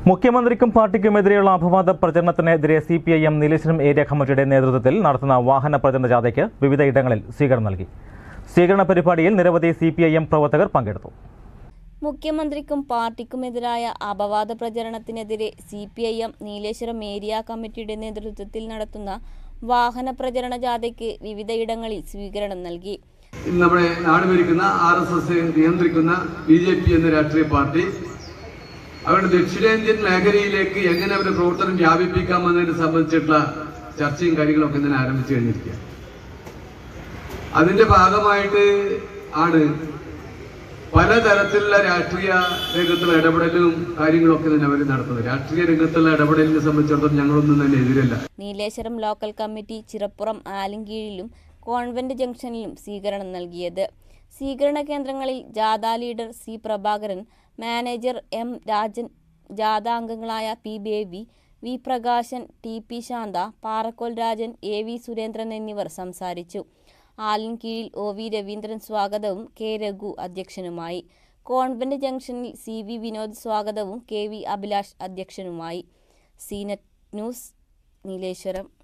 മുഖ്യമന്ത്രിക്കും പാർട്ടിക്കുമെതിരെയുള്ള അപവാദ പ്രചരണത്തിനെതിരെ C P I M Nileshwaram area കമ്മിറ്റിയുടെ നേതൃത്വത്തിൽ നടത്തുന്ന വാഹന പ്രചരണ ജാഥയ്ക്ക് വിവിധ ഇടങ്ങളിൽ സ്വീകരണം നൽകി സ്വീകരണ പരിപാടിയിൽ നിരവധി സി പി ഐ എം പ്രവർത്തകർ പങ്കെടുത്തു മുഖ്യമന്ത്രിക്കും പാർട്ടിക്കുമെതിരായ അപവാദ പ്രചരണത്തിനെതിരെ C P I M Nileshwaram area കമ്മിറ്റിയുടെ നേതൃത്വത്തിൽ നടത്തുന്ന വാഹന പ്രചരണ ജാഥയ്ക്ക് വിവിധയിടങ്ങളിൽ സ്വീകരണം നൽകി ഇന്ന് നമ്മുടെ നാട് ഭരിക്കുന്ന ആർ എസ് എസ് നിയന്ത്രിക്കുന്ന ബി ജെ പി എന്ന രാഷ്ട്രീയ പാർട്ടി അവരുടെ ദക്ഷിണേന്ത്യൻ മേഖലയിലേക്ക് എങ്ങനെ അവരുടെ പ്രവർത്തനം വ്യാപിപ്പിക്കാമെന്നതിനെ സംബന്ധിച്ചിട്ടുള്ള ചർച്ചയും കാര്യങ്ങളൊക്കെ ഇന്നലെ ആരംഭിച്ചു കഴിഞ്ഞിരിക്കുക അതിന്റെ ഭാഗമായിട്ട് ആണ് പലതരത്തിലുള്ള രാഷ്ട്രീയ രംഗത്തുള്ള ഇടപെടലും കാര്യങ്ങളൊക്കെ തന്നെ അവർ നടത്തുന്നത് രാഷ്ട്രീയ രംഗത്തുള്ള ഇടപെടലിനെ സംബന്ധിച്ചിടത്തോളം ഞങ്ങളൊന്നും തന്നെ എതിരല്ല നീലേശ്വരം ലോക്കൽ കമ്മിറ്റി ചിറപ്പുറം ആലിൻകീഴിലും കോൺവെന്റ് ജംഗ്ഷനിലും സ്വീകരണം നൽകിയത് സ്വീകരണ കേന്ദ്രങ്ങളിൽ ജാഥ leader C Prabhakaran manager M Rajan ജാഥാംഗങ്ങളായ P Baby V Prakashan T P Shantha Parakkol Rajan A V Surendran എന്നിവർ സംസാരിച്ചു ആലിൻകീഴിൽ ഒ വി രവീന്ദ്രൻ സ്വാഗതവും കെ രഘു അധ്യക്ഷനുമായി കോൺവെന്റ് ജംഗ്ഷനിൽ സി വി വിനോദ് സ്വാഗതവും കെ വി അഭിലാഷ് അധ്യക്ഷനുമായി സീനറ്റ് ന്യൂസ് നീലേശ്വരം